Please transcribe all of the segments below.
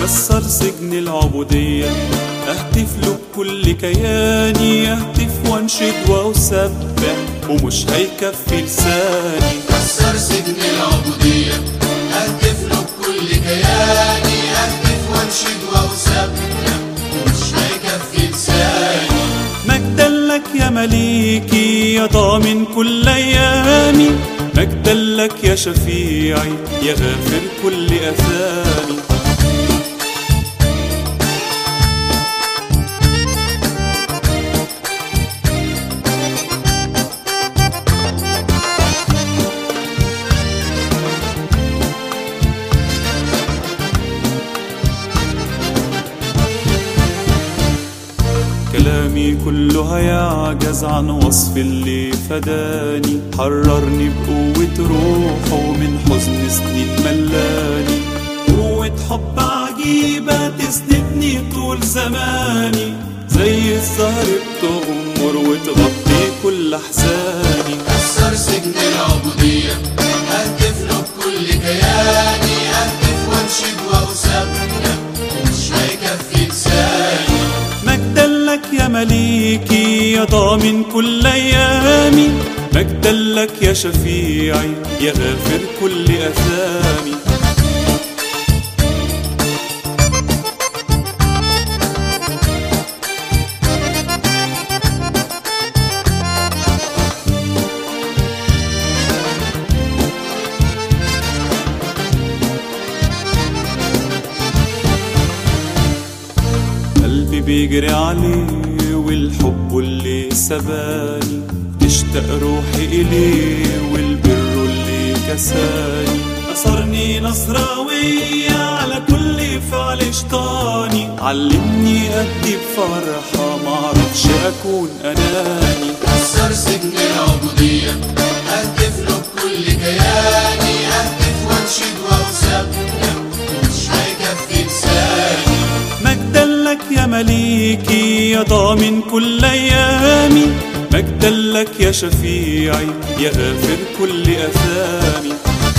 كسر سجن العبودية أهتف له بكل كياني أهتف وأنشد وأسبح ومش هيكفي لساني كسر سجن العبودية أهتف له بكل كياني أهتف وأنشد وأسبح مش هيكفي لساني مجدا لك يا مليكي يا ضامن كل أيامي مجدا لك يا شفيعي يا غافر كل أثامي كلامي كله هيعجز عن وصف اللي فداني حررني بقوة روحه ومن حزن سنين ملاني قوة حب عجيبة تسندني طول زماني زي الزهر بتغمر وتغطي كل أحزاني كسر سجن العبودية أهتف له بكل كياني أهتف وأنشد وأسبح مش هيكفي لساني مجدا لك يا مليكي يا ضامن كل أيامي مجدا لك يا شفيعي يا غافر كل أثامي قلبي بيجري عليه والحب اللي سباني تشتاق روحي إليه والبر اللي كساني أثرني نصراوية على كل فعل شطاني علمني أدي بفرحة معرفش أكون أناني كسر سجن العبودية أهتف له بكل كياني أهتف وأنشد وأسبح مش هيكفي لساني مجدا لك يا مليكي يا ضامن كل أيامي مجدا لك يا شفيعي يا غافر كل أثامي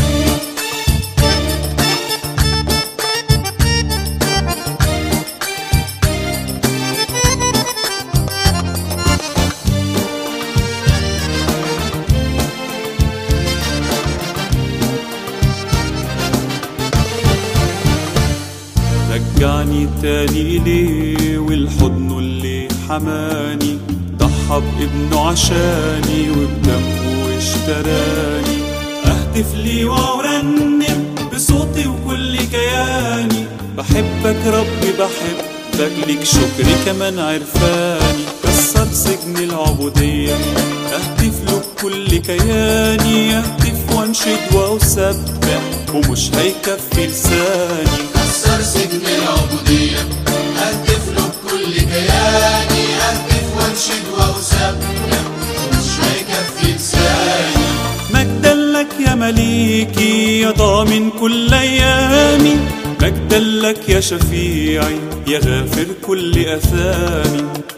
رجعني تاني إليه والحضن اللي حماني ضحى بابنه عشاني وبدمه اشتراني أهتف لي وأرنم بصوتي وكل كياني بحبك ربي بحبك ليك شكري كمان عرفاني كسر سجن العبودية أهتف له بكل كياني أهتف وأنشد وأسبح ومش هيكفي لساني كسر سجن العبودية أهتف له بكل كياني أهتف وأنشد وأسبح مش هيكفي لساني مجدا لك يا مليكي يا ضامن كل أيامي مجدا لك يا شفيعي يا غافر كل أثامي